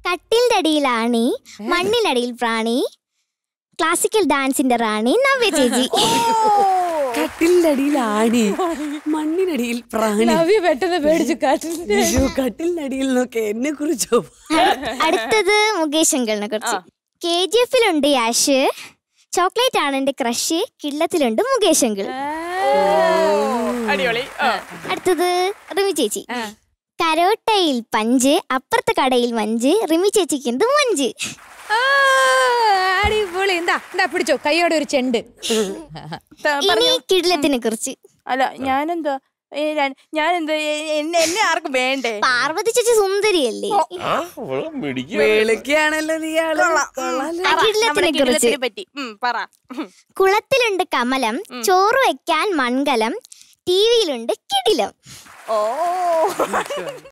കട്ടിലിന്റെ അടിയിൽ ആണി മണ്ണിനടിയിൽ പ്രാണി ക്ലാസിക്കൽ ഡാൻസിന്റെ റാണി നവ്യ ചേച്ചി കട്ടിലിന്റെ അടിയിൽ ആണി മണ്ണിനടിയിൽ പ്രാണി നവ്യ പെട്ടെന്ന് പേടിച്ചു കാട്ടിന്റെ അയ്യോ, കട്ടിലിന്റെ അടിയിൽ നോക്കെ എന്നെ കുറിച്ചോ അടുത്തത് മുകേഷ് അങ്കിളിനെ കുറിച്ച് കെ ജി എഫിലുണ്ട് യാഷ് ചോക്ലേറ്റ് ആണ് എന്റെ ക്രഷ് കിള്ളത്തിലുണ്ട് മുകേഷ് അങ്കിൾ അടിപൊളി ആ. അടുത്തത് റിമി ചേച്ചി കരോട്ടയിൽ പഞ്ച് അപ്പുറത്തെ കടയിൽ മഞ്ച് റിമി ചേച്ചിക്ക് എന്ത് മഞ്ച് ആ, അടിപൊളി എന്താ എന്താ പിടിച്ചോ കൈയോടെ ഒരു ചെണ്ട് ത- ഇനി പറഞ്ഞോ. കിടിലത്തിനെ കുറിച്ച് അല്ല ഞാനെന്താ ഏ, ഞാൻ- ഞാനെന്താ ഏ, എന്നെ എന്നെ ആർക്കും വേണ്ടേ പാർവതി ചേച്ചി സുന്ദരിയല്ലേ ആ അവള് മിടിക്കുക വെളുക്കുകയാണല്ലോ നീ ആള് കൊള്ളാം. കൊള്ളാല്ലേ? ആ കിടിലത്തിനെ നമ്മുടെ കുറിച്ച് കിടിലത്തിനെ പറ്റി ഉം, പറ ഉം. കുളത്തിലുണ്ട് കമലം ചോറ് വെക്കാൻ മൺകലം ടി വിയിലുണ്ട് കിടിലം ഓ